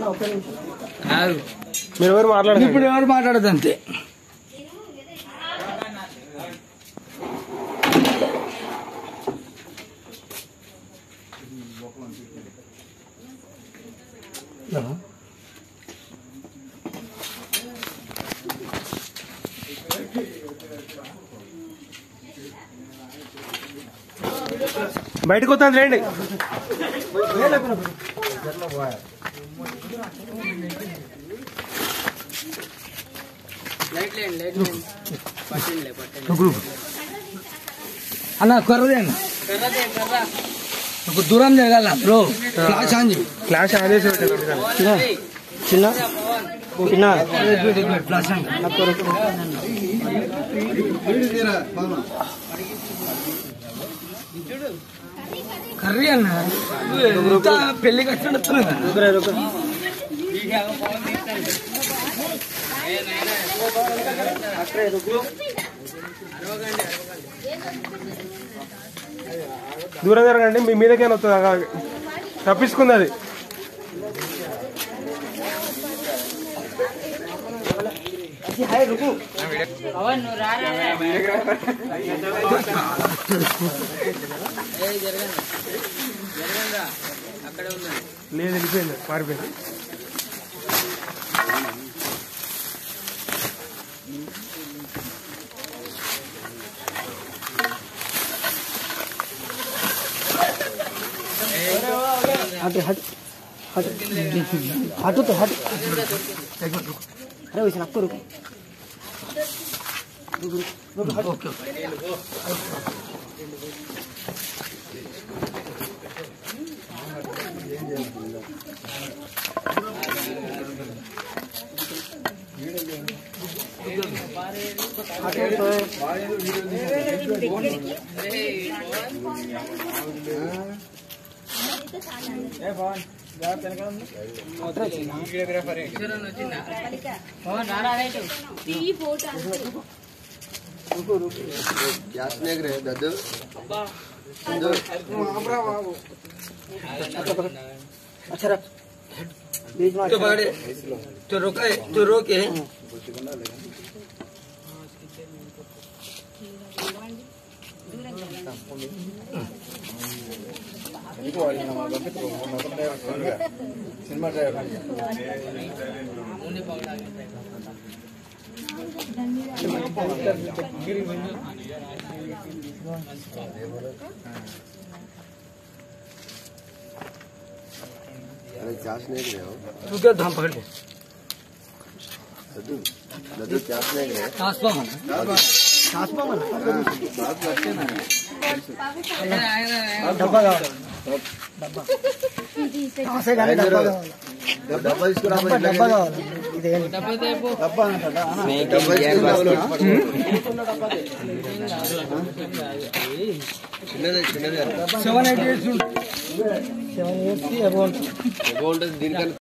కాదు మీరు ఎవరు మాట్లాడండి ఇప్పుడు ఎవరు మాట్లాడదు అంతే బయటకు వస్తాను రండి అన్న కర్రదే అన్న ఇప్పుడు దూరం జరగాల బ్రో ఫ్లాష్ ఆన్ చేయి క్లాస్ ఆదేశం పెట్టండి. చిన్న చిన్న ఫ్లాష్ ఆన్ కర్రీ అన్న ఎంత పెళ్లి కట్టినట్టు దూరం జరగండి మీ మీదకైనా వస్తుంది అలా తప్పించుకుంది అది లేదు వెళ్ళిపోయింది పారిపోయింది हट हट हट हटो तो हट अरे वैसे आपको रुको ओके अच्छा रख बीच में तो बड़े तो रोके तो रोके अरे चास नहीं गए हो तू क्या धाम पकड़ ले लड्डू लड्डू चास नहीं गए कासपा मन कासपा मन डब्बा కావాలి డబ్బా కాసే కానీ డబ్బా కావాలి डब्बा इसको డబ్బా డబ్బా కావాలి ఇదేం डब्बा डब्बा seven eight years seven years కి అబౌంట్ अकाउंट दिन का